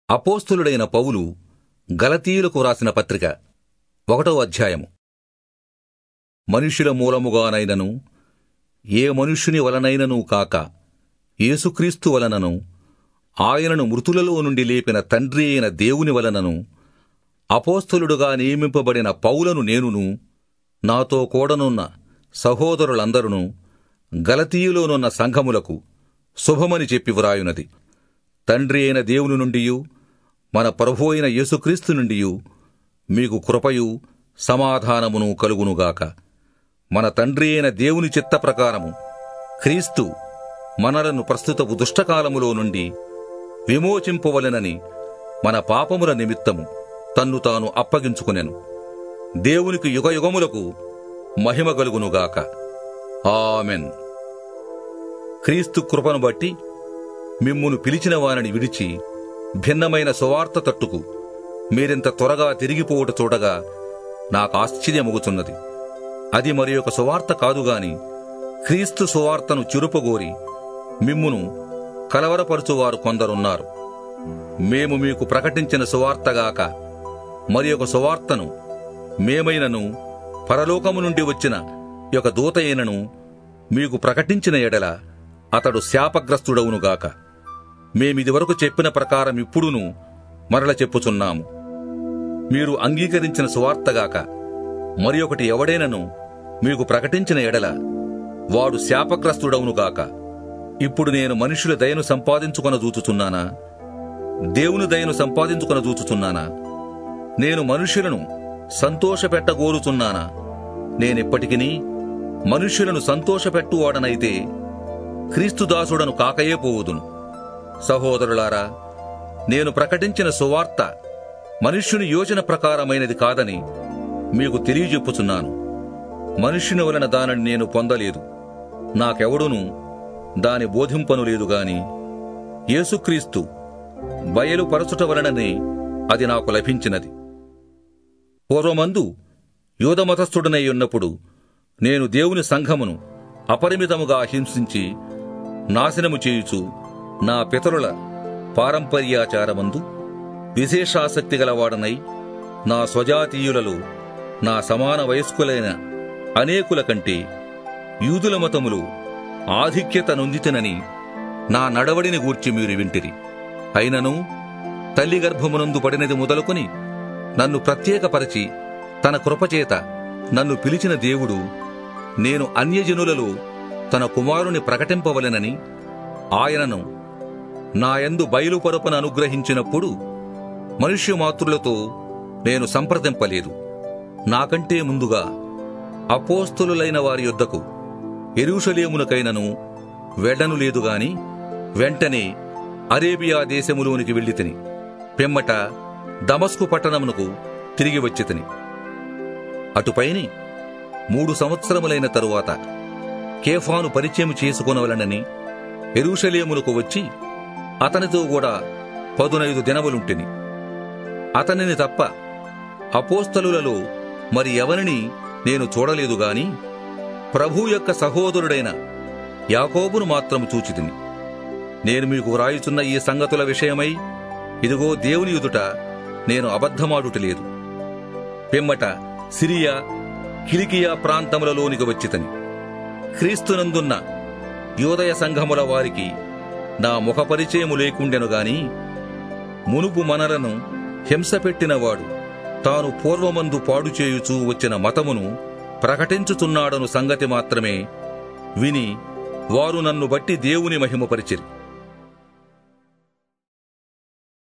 అపోస్తులుడైన పౌలు గలతీయులకు వ్రాసిన పత్రిక ఒకటో అధ్యాయము మనుష్యుల మూలముగానైనను ఏ మనుష్యుని వలనైనను కాక యేసుక్రీస్తు వలనను ఆయనను మృతులలో నుండి లేపిన తండ్రి అయిన దేవుని వలనను అపోస్తలుడుగా నియమింపబడిన పౌలను నేనును నాతో కూడనున్న సహోదరులందరును గలతీయులోనున్న సంఘములకు శుభమని చెప్పి వ్రాయునది తండ్రి అయిన దేవుని నుండియు మన ప్రభు అయిన యేసుక్రీస్తు నుండియు మీకు కృపయు సమాధానమును కలుగునుగాక మన తండ్రి అయిన దేవుని చిత్త ప్రకారము క్రీస్తు మనలను ప్రస్తుతపు దుష్టకాలములో నుండి విమోచింపవలెనని మన పాపముల నిమిత్తము తన్ను తాను అప్పగించుకునెను దేవునికి యుగయుగములకు మహిమ కలుగునుగాక ఆమెన్ క్రీస్తు కృపను బట్టి మిమ్మును పిలిచిన వారిని విడిచి భిన్నమైన సువార్త తట్టుకు మీరింత త్వరగా తిరిగిపోవుట చూడగా నాకు ఆశ్చర్యమగుతున్నది అది మరి ఒక సువార్త కాదుగాని క్రీస్తు సువార్తను చిరుపగోరి మిమ్మును కలవరపరుచువారు కొందరున్నారు మేము మీకు ప్రకటించిన సువార్తగాక మరి ఒక సువార్తను మేమైనను పరలోకము నుండి వచ్చిన ఒక దూత అయినను మీకు ప్రకటించిన ఎడల అతడు శాపగ్రస్తుడవునుగాక మేమిదివరకు చెప్పిన ప్రకారం ఇప్పుడును మరల చెప్పుచున్నాము మీరు అంగీకరించిన సువార్తగాక మరి ఒకటి ఎవడైనను మీకు ప్రకటించిన ఎడల వాడు శాపగ్రస్తుడవునుగాక ఇప్పుడు నేను మనుషుల దయను సంపాదించుకొన చూచుచున్నానా దేవుని దయను సంపాదించుకొన చూచుచున్నానా నేను మనుషులను సంతోషపెట్టగోరుచున్నానా నేనెప్పటికినీ మనుష్యులను సంతోషపెట్టువాడనైతే క్రీస్తుదాసుడను కాకయే పోవుదును సహోదరులారా నేను ప్రకటించిన సువార్త మనుష్యుని యోచన ప్రకారమైనది కాదని మీకు తెలియజెప్పుచున్నాను మనుష్యుని వలన దానిని నేను పొందలేదు నాకెవడును దాని బోధింపను లేదు గాని యేసుక్రీస్తు బయలుపరచుట వలననే అది నాకు లభించినది పూర్వమందు యూదమతస్థుడనై ఉన్నప్పుడు నేను దేవుని సంఘమును అపరిమితముగా హింసించి నాశనము చేయుచు నా పితరుల పారంపర్యాచారమందు విశేషాసక్తి గలవాడనై నా స్వజాతీయులలో నా సమాన వయస్కులైన అనేకుల కంటే యూదుల మతములు ఆధిక్యత నొందితనని నా నడవడిని గూర్చి మీరు వింటిరి అయినను తల్లి గర్భమునందు పడినది మొదలుకొని నన్ను ప్రత్యేకపరచి తన కృపచేత నన్ను పిలిచిన దేవుడు నేను అన్యజనులలో తన కుమారుని ప్రకటింపవలెనని ఆయనను నాయందు బయలుపరపను అనుగ్రహించినప్పుడు మనుష్యమాతృలతో నేను సంప్రదింపలేదు నాకంటే ముందుగా అపోస్తులులైన వారి యొద్దకు ఎరుషలేమునకైనను వెళ్లను లేదు గాని వెంటనే అరేబియా దేశములోనికి వెళ్ళి తిని పిమ్మట దమస్కు పట్టణమునకు తిరిగి వచ్చి తిని అటుపైని మూడు సంవత్సరములైన తరువాత కేఫాను పరిచయం చేసుకొనవలనని ఎరుషలేమునకు వచ్చి అతనితో కూడా పదునైదు దినములుంటిని అతనిని తప్ప అపోస్తలులలో మరి ఎవరిని నేను చూడలేదు గాని ప్రభు యొక్క సహోదరుడైన యాకోబును మాత్రము చూచితిని నేను మీకు వ్రాయుచున్న ఈ సంగతుల విషయమై ఇదిగో దేవుని ఎదుట నేను అబద్ధమాడుటలేదు పిమ్మట సిరియా కిలికియా ప్రాంతములలోనికి వచ్చితని క్రీస్తునందున్న యోదయ సంఘముల వారికి నా ముఖపరిచయము లేకుండెను గాని మునుపు మనలను హింసపెట్టినవాడు తాను పూర్వమందు పాడు చేయుచూ వచ్చిన మతమును ప్రకటించుచున్నాడను సంగతి మాత్రమే విని వారు నన్ను బట్టి దేవుని మహిమపరిచిరి